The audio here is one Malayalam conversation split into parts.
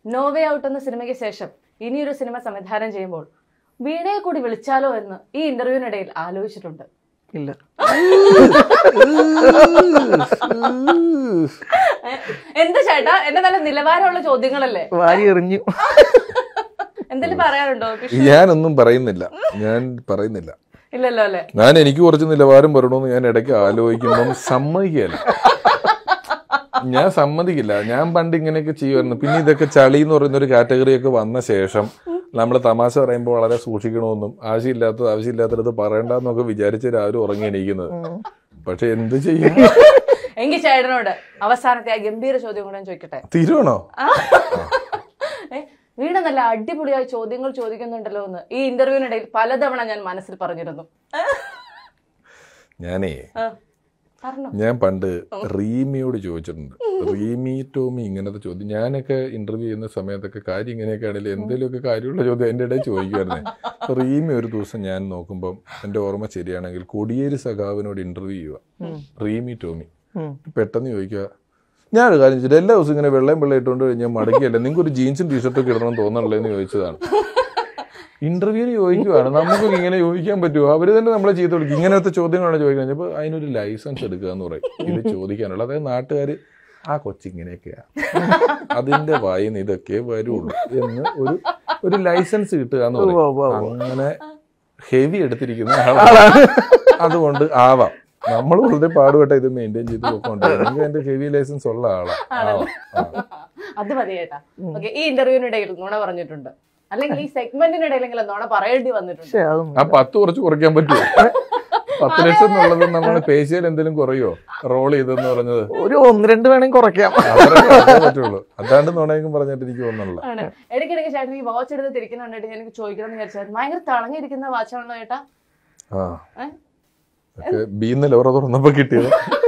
നോവേ ഔട്ട് എന്ന സിനിമയ്ക്ക് ശേഷം ഇനിയൊരു സിനിമ സംവിധാനം ചെയ്യുമ്പോൾ വീണയെ കൂടി വിളിച്ചാലോ എന്ന് ഈ ഇന്റർവ്യൂവിനിടയിൽ ആലോചിച്ചിട്ടുണ്ട് ഇല്ല ഏ, എന്ത് ചേട്ടാ എന്റെ നല്ല നിലവാരമുള്ള ചോദ്യങ്ങളല്ലേ വാരി എറിഞ്ഞു എന്തെങ്കിലും പറയാനുണ്ടോ പിഷ്- ഞാനൊന്നും പറയുന്നില്ല ഞാൻ പറയുന്നില്ല ഇല്ലല്ലോ അല്ലേ ഞാൻ എനിക്ക് കുറച്ച് നിലവാരം വരണമെന്ന് ഞാൻ ഇടയ്ക്ക് ആലോചിക്കുമ്പം സമ്മതിക്കുകയല്ല ഞാൻ സമ്മതിക്കില്ല ഞാൻ പണ്ട് ഇങ്ങനെയൊക്കെ ചെയ്യുമായിരുന്നു പിന്നെ ഇതൊക്കെ ചളി എന്ന് പറയുന്ന ഒരു കാറ്റഗറി ഒക്കെ വന്ന ശേഷം നമ്മൾ തമാശ പറയുമ്പോൾ വളരെ സൂക്ഷിക്കണമെന്നും ആവശ്യമില്ലാത്തത് ആവശ്യമില്ലാത്തത് പറയണ്ടെന്നൊക്കെ വിചാരിച്ച് രാവിലെ ഉറങ്ങി എണീക്കുന്നത് പക്ഷെ എന്ത് ചെയ്യും എങ്കിൽ ചേട്ടനോട് അവസാനത്തെ ആ ഗംഭീര ചോദ്യം കൂടെ ഞാൻ ചോദിക്കട്ടെ തീരുവാണോ ഏ, വീണ നല്ല അടിപൊളിയായി ചോദ്യങ്ങൾ ചോദിക്കുന്നുണ്ടല്ലോ എന്ന് ഈ ഇന്റർവ്യൂവിനിടയിൽ പലതവണ ഞാൻ മനസ്സിൽ പറഞ്ഞിരുന്നു ഞാനേ ആ, പറഞ്ഞോ ഞാൻ പണ്ട് റീമിയോട് ചോദിച്ചിട്ടുണ്ട് റീമി ടോമി ഇങ്ങനത്തെ ചോദ്യം ഞാനൊക്കെ ഇന്റർവ്യൂ ചെയ്യുന്ന സമയത്തൊക്കെ കാര്യം ഇങ്ങനെയൊക്കെ ആണെങ്കിലും എന്തെങ്കിലുമൊക്കെ കാര്യമുള്ള ചോദ്യം എൻ്റെ ഇടയിൽ ചോദിക്കുമായിരുന്നേ അപ്പൊ റീമി ഒരു ദിവസം ഞാൻ നോക്കുമ്പം എൻ്റെ ഓർമ്മ ശരിയാണെങ്കിൽ കൊടിയേരി സഖാവിനോട് ഇന്റർവ്യൂ ചെയ്യുക റീമി ടോമി ഉം. പെട്ടെന്ന് ചോദിക്കുക ഞാനൊരു കാര്യം ചോദിച്ചിട്ട് എല്ലാ ദിവസവും ഇങ്ങനെ വെള്ളയും വെള്ളം ഇട്ടുകൊണ്ട് കഴിഞ്ഞാൽ മടക്കിയല്ല നിങ്ങൾക്ക് ഒരു ജീൻസും ടീഷർട്ടൊക്കെ ഇടണം തോന്നണല്ലേ എന്ന് ചോദിച്ചതാണ് ഇന്റർവ്യൂവിന് ചോദിക്കുവാണ് നമുക്കൊക്കെ ഇങ്ങനെ ചോദിക്കാൻ പറ്റുമോ അവര് തന്നെ നമ്മളെ ചെയ്ത് വിളിക്കും ഇങ്ങനത്തെ ചോദ്യങ്ങളാണ് ചോദിക്കുന്നത് അപ്പോൾ അതിനൊരു ലൈസൻസ് എടുക്കുക എന്ന് പറയും ഇത് ചോദിക്കാനുള്ള അതായത് നാട്ടുകാർ ആ കൊച്ചിങ്ങനെയൊക്കെയാ അതിന്റെ വായിന്ന് ഇതൊക്കെ വരുള്ളൂ എന്ന് ഒരു ഒരു ലൈസൻസ് കിട്ടുക എന്ന് ഉവ്വ് ഉവ്വ് പറയും ഉവ്വ്. അങ്ങനെ ഹെവി എടുത്തിരിക്കുന്ന ആളാണ് അതുകൊണ്ട് ആവാം നമ്മൾ വളരെ പാടുപെട്ട ഇത് മെയിൻറ്റെയിൻ ചെയ്ത് പോയിക്കൊണ്ടിരിക്കും അതിന്റെ ഹെവി ലൈസൻസ് ഉള്ള ആളാ ആവാം ആ. അത് മതി ചേട്ടാ ഓക്കെ ഈ ഇന്റർവ്യൂവിനിടയിൽ നുണ പറഞ്ഞിട്ടുണ്ട് അല്ലെങ്കിൽ ഈ സെഗ്മെന്റിനിടയിലെങ്കിലും നുണ പറയേണ്ടി വന്നിട്ടുണ്ട് പക്ഷെ അതൊന്നും ആ പത്ത് കുറച്ച് കുറയ്ക്കാൻ പറ്റുമോ പത്ത് ലക്ഷം എന്നുള്ളത് നമ്മൾ പേശിയാൽ എന്തെങ്കിലും കുറയോ റോൾ ചെയ്തെന്ന് പറഞ്ഞത് ഒരു ഒന്ന് രണ്ട് വേണമെങ്കിൽ കുറയ്ക്കാം അത്രേ കുറച്ചേ പറ്റുള്ളൂ അതാണ്ട് നുണയും പറഞ്ഞിട്ട് എനിക്ക് തോന്നുന്നില്ല ആണ് ഇടയ്ക്കിടയ്ക്ക് ചേട്ടൻ ഈ വാച്ച് എടുത്ത് തിരിക്കുന്ന കണ്ടിട്ട് ഞാൻ എനിക്ക് ചോദിക്കണം എന്ന് വിചാരിച്ചാൽ ഭയങ്കര തിളങ്ങിയിരിക്കുന്ന വാച്ചാണല്ലോ ചേട്ടാ ആ ഏ? ഒക്കെ ബീന്ന് ലോറ തുറന്നപ്പോ കിട്ടിയത്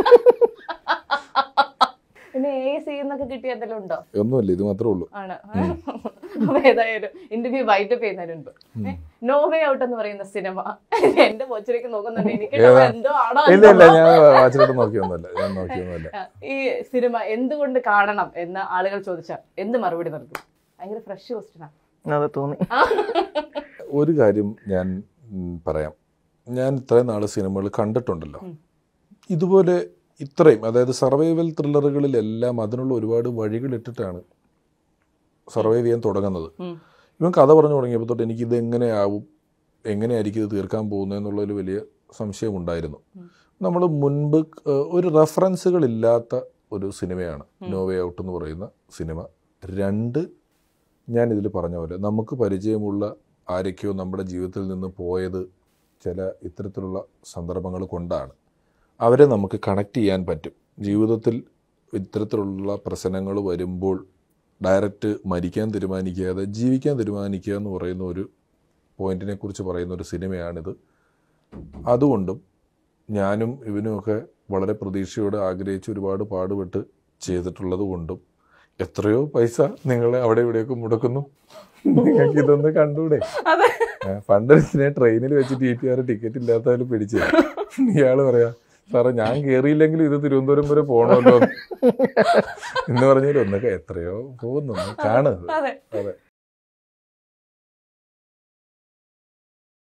പിന്നെ എ സി എന്നൊക്കെ കിട്ടിയ എന്തെങ്കിലും ഉണ്ടോ ഒന്നുമില്ല ഇത് മാത്രമേ ഉള്ളൂ ആണ് അപ്പൊ ഏതായാലും ഇന്റർവ്യൂ വൈറ്റപ്പ് ചെയ്യുന്നതിന് മുൻപ് നോവേ ഔട്ട് എന്ന് പറയുന്ന സിനിമ എന്റെ കൊച്ചിലേക്ക് നോക്കുന്നുണ്ട് എനിക്ക് ഏതാ? എന്തോ ആണോ ഇല്ല ഇല്ല ഞാൻ വാച്ചിലോട്ട് നോക്കിയൊന്നുമില്ല ഞാൻ നോക്കിയൊന്നുമില്ല ആ, ഈ സിനിമ എന്തുകൊണ്ട് കാണണം എന്ന് ആളുകൾ ചോദിച്ചാൽ എന്ത് മറുപടി നൽകും ഭയങ്കര ഫ്രഷ് ക്വസ്റ്റ്യനാ അത് തോന്നി ഒരു കാര്യം ഞാൻ ഉം, പറയാം ഞാൻ ഇത്രയും നാള് സിനിമകൾ കണ്ടിട്ടുണ്ടല്ലോ ഇതുപോലെ ഇത്രയും അതായത് സർവൈവൽ ത്രില്ലറുകളിലെല്ലാം അതിനുള്ള ഒരുപാട് വഴികൾ ഇട്ടിട്ടാണ് സർവൈവ് ചെയ്യാൻ തുടങ്ങുന്നത് ഉം. ഇവൻ കഥ പറഞ്ഞു തുടങ്ങിയപ്പോൾ തൊട്ട് എനിക്ക് ഇത് എങ്ങനെയാവും എങ്ങനെയായിരിക്കും ഇത് തീർക്കാൻ പോകുന്നത് എന്നുള്ളൊരു വലിയ സംശയമുണ്ടായിരുന്നു നമ്മൾ മുൻപ് ഏഹ്, ഒരു റെഫറൻസുകളില്ലാത്ത ഒരു സിനിമയാണ് നോവേ ഔട്ട് എന്ന് പറയുന്ന സിനിമ രണ്ട് ഞാൻ ഇതിൽ പറഞ്ഞ പോലെ നമുക്ക് പരിചയമുള്ള ആരൊക്കെയോ നമ്മുടെ ജീവിതത്തിൽ നിന്ന് പോയത് ചില ഇത്തരത്തിലുള്ള സന്ദർഭങ്ങൾ കൊണ്ടാണ് അവരെ നമുക്ക് കണക്ട് ചെയ്യാൻ പറ്റും ജീവിതത്തിൽ ഇത്തരത്തിലുള്ള പ്രശ്നങ്ങൾ വരുമ്പോൾ ഡയറക്റ്റ് മരിക്കാൻ തീരുമാനിക്കാതെ ജീവിക്കാൻ തീരുമാനിക്കുക എന്ന് പറയുന്ന ഒരു പോയിന്റിനെ കുറിച്ച് പറയുന്ന ഒരു സിനിമയാണിത് അതുകൊണ്ടും ഞാനും ഇവനുമൊക്കെ വളരെ പ്രതീക്ഷയോടെ ആഗ്രഹിച്ച് ഒരുപാട് പാടുപെട്ട് ചെയ്തിട്ടുള്ളത് കൊണ്ടും എത്രയോ പൈസ നിങ്ങളെ അവിടെ ഇവിടെയൊക്കെ മുടക്കുന്നു നിങ്ങൾക്ക് ഇതൊന്ന് കണ്ടൂടെ ഏ, പണ്ട് ഇതിനെ ട്രെയിനിൽ വെച്ച് ടി ടി ആർ ടിക്കറ്റ് ഇല്ലാത്തതിൽ പിടിച്ചു ഇയാള് പറയാ സാറേ ഞാൻ കേറിയില്ലെങ്കിലും ഇത് തിരുവനന്തപുരം വരെ പോകണമല്ലോ എന്ന് പറഞ്ഞാൽ ഒന്നൊക്കെ എത്രയോ പോകുന്നു കാണുന്നത് അതെ അതെ